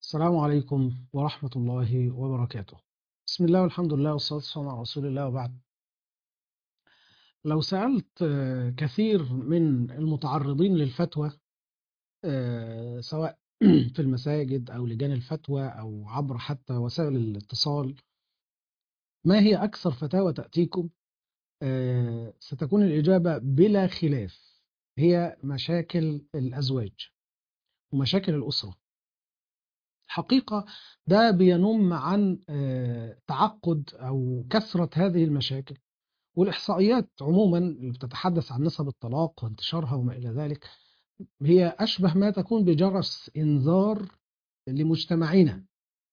السلام عليكم ورحمة الله وبركاته بسم الله والحمد لله والصلاة والسلام على رسول الله وبعد لو سألت آه، كثير من المتعرضين للفتوى آه، سواء في المساجد أو لجان الفتوى أو عبر حتى وسائل الاتصال ما هي أكثر فتاوى تأتيكم آه، ستكون الإجابة بلا خلاف هي مشاكل الأزواج ومشاكل الأسرة حقيقة ده بينم عن آه، تعقد أو كثرة هذه المشاكل والإحصائيات عموما اللي بتتحدث عن نسب الطلاق وانتشارها وما إلى ذلك هي أشبه ما تكون بجرس إنذار لمجتمعنا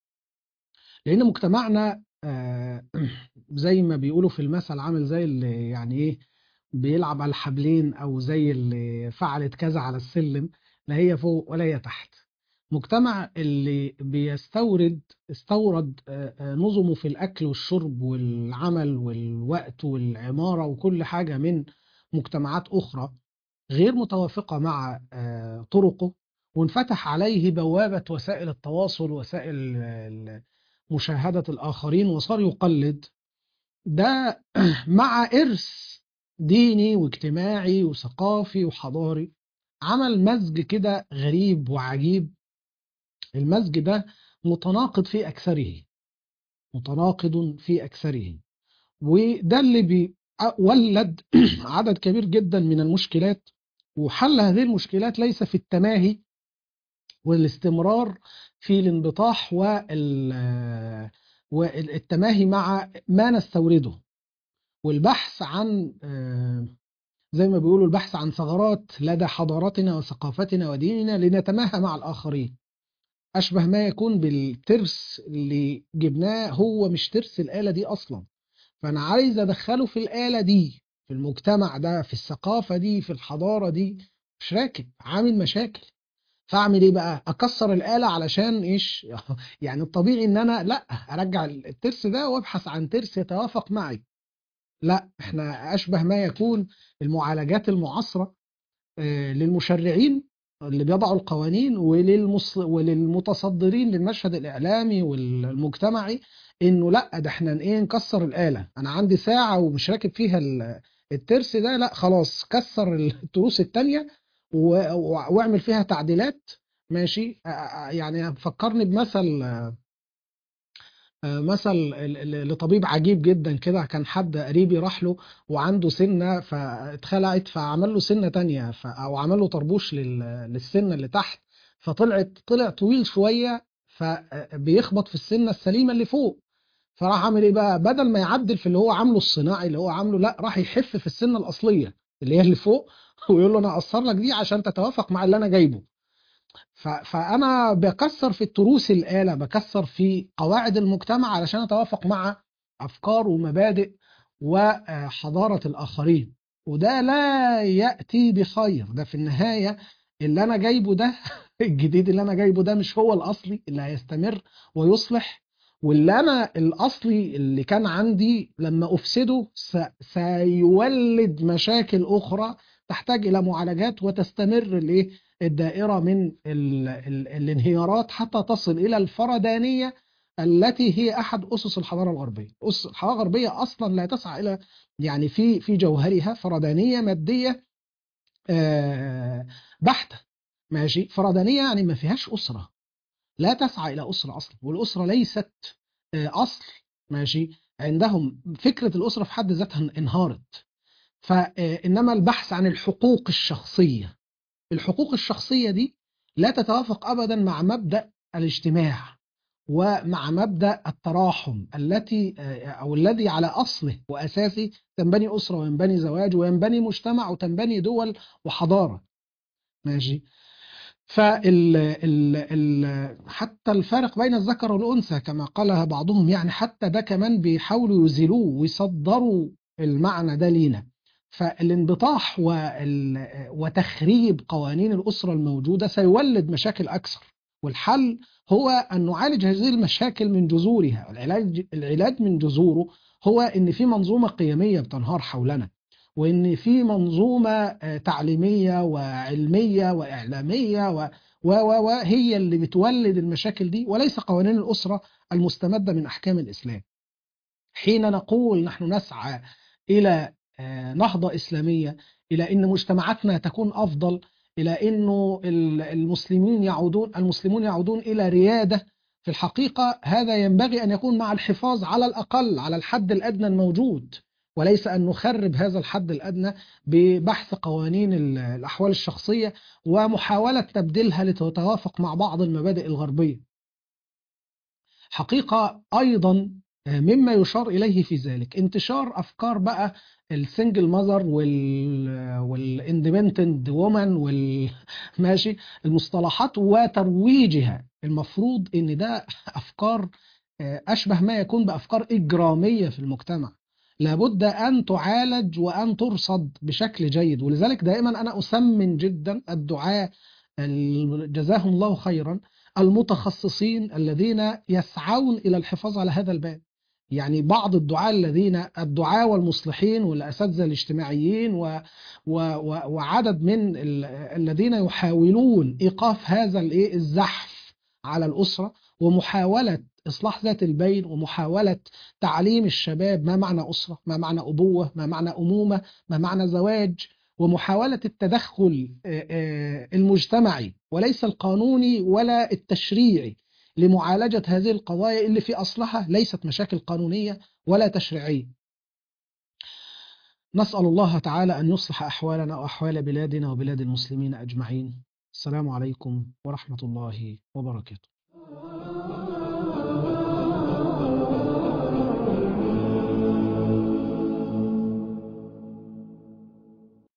لأن مجتمعنا آه، زي ما بيقولوا في المثل عامل زي اللي يعني إيه بيلعب على الحبلين أو زي اللي فعلت كذا على السلم لا هي فوق ولا هي تحت مجتمع اللي بيستورد استورد آه، آه، نظمه في الأكل والشرب والعمل والوقت والعمارة وكل حاجة من مجتمعات أخرى غير متوافقة مع آه، طرقه وانفتح عليه بوابة وسائل التواصل وسائل ال- مشاهدة الآخرين وصار يقلد ده مع إرث ديني واجتماعي وثقافي وحضاري عمل مزج كده غريب وعجيب المزج ده متناقض في أكثره متناقض في أكثره وده اللي بيولد عدد كبير جدا من المشكلات وحل هذه المشكلات ليس في التماهي والاستمرار في الانبطاح وال والتماهي مع ما نستورده والبحث عن آه، زي ما بيقولوا البحث عن ثغرات لدى حضارتنا وثقافتنا وديننا لنتماهى مع الآخرين أشبه ما يكون بالترس اللي جبناه هو مش ترس الآلة دي أصلا فأنا عايز أدخله في الآلة دي في المجتمع ده في الثقافة دي في الحضارة دي مش راكب عامل مشاكل فأعمل إيه بقى؟ أكسر الآلة علشان إيش؟ يعني الطبيعي إن أنا لأ أرجع الترس ده وأبحث عن ترس يتوافق معي لا احنا أشبه ما يكون المعالجات المعاصرة آه، للمشرعين اللي بيضعوا القوانين وللمص... وللمتصدرين للمشهد الإعلامي والمجتمعي إنه لا ده احنا ايه نكسر الآلة أنا عندي ساعة ومش راكب فيها ال- الترس ده لا خلاص كسر التروس التانية و... و- واعمل فيها تعديلات ماشي آه، آه، يعني فكرني بمثل آه، مثل ال- ال- لطبيب عجيب جدا كده كان حد قريبي راح له وعنده سنة فاتخلعت فعمل له سنة تانية ف... أو عمل له طربوش لل... للسنة اللي تحت فطلعت طلع طويل شوية فبيخبط في السنة السليمة اللي فوق فراح عامل ايه بقى بدل ما يعدل في اللي هو عامله الصناعي اللي هو عامله لا راح يحف في السنة الأصلية اللي هي اللي فوق ويقول له انا اقصر لك دي عشان تتوافق مع اللي انا جايبه ف- فأنا بكسر في التروس الآلة بكسر في قواعد المجتمع علشان أتوافق مع أفكار ومبادئ وحضارة الآخرين وده لا يأتي بخير ده في النهاية اللي أنا جايبه ده الجديد اللي أنا جايبه ده مش هو الأصلي اللي هيستمر ويصلح واللي أنا الأصلي اللي كان عندي لما أفسده س- سيولد مشاكل أخرى تحتاج إلى معالجات وتستمر الإيه الدائرة من ال ال الانهيارات حتى تصل إلى الفردانية التي هي أحد أسس الحضارة الغربية أسس الحضارة الغربية أصلا لا تسعى إلى يعني في في جوهرها فردانية مادية آه، بحتة ماشي فردانية يعني ما فيهاش أسرة لا تسعى إلى أسرة أصلا والأسرة ليست آه، أصل ماشي عندهم فكرة الأسرة في حد ذاتها انهارت فإنما البحث عن الحقوق الشخصية الحقوق الشخصية دي لا تتوافق أبدا مع مبدأ الاجتماع ومع مبدأ التراحم التي أو الذي على أصله وأساسه تنبني أسرة وينبني زواج وينبني مجتمع وتنبني دول وحضارة ماشي فال ال ال حتى الفارق بين الذكر والأنثى كما قالها بعضهم يعني حتى ده كمان بيحاولوا يزيلوه ويصدروا المعنى ده لينا فالانبطاح وال- وتخريب قوانين الأسرة الموجودة سيولد مشاكل أكثر والحل هو أن نعالج هذه المشاكل من جذورها العلاج العلاج من جذوره هو أن في منظومة قيمية بتنهار حولنا وإن في منظومة آه، تعليمية وعلمية وإعلامية و و و و هي اللي بتولد المشاكل دي وليس قوانين الأسرة المستمدة من أحكام الإسلام حين نقول نحن نسعى إلى آه، نهضة إسلامية إلى أن مجتمعاتنا تكون أفضل إلى أنه ال- المسلمين يعودون المسلمون يعودون إلى ريادة في الحقيقة هذا ينبغي أن يكون مع الحفاظ على الأقل على الحد الأدنى الموجود وليس أن نخرب هذا الحد الأدنى ببحث قوانين ال- الأحوال الشخصية ومحاولة تبديلها لتتوافق مع بعض المبادئ الغربية حقيقة أيضا مما يشار إليه في ذلك انتشار أفكار بقى السنجل ماذر وال والاندبندنت وومن وال ماشي المصطلحات وترويجها المفروض ان ده افكار آه، اشبه ما يكون بافكار اجراميه في المجتمع لابد ان تعالج وان ترصد بشكل جيد ولذلك دائما انا اثمن جدا الدعاة ال- جزاهم الله خيرا المتخصصين الذين يسعون الى الحفاظ على هذا الباب يعني بعض الدعاة الذين الدعاة والمصلحين والأساتذة الاجتماعيين و و و وعدد من ال- الذين يحاولون إيقاف هذا الإيه الزحف على الأسرة ومحاولة إصلاح ذات البين ومحاولة تعليم الشباب ما معنى أسرة ما معنى أبوة ما معنى أمومة ما معنى زواج ومحاولة التدخل آه، آه، المجتمعي وليس القانوني ولا التشريعي لمعالجة هذه القضايا اللي في أصلها ليست مشاكل قانونية ولا تشريعية نسأل الله تعالى أن يصلح أحوالنا وأحوال بلادنا وبلاد المسلمين أجمعين السلام عليكم ورحمة الله وبركاته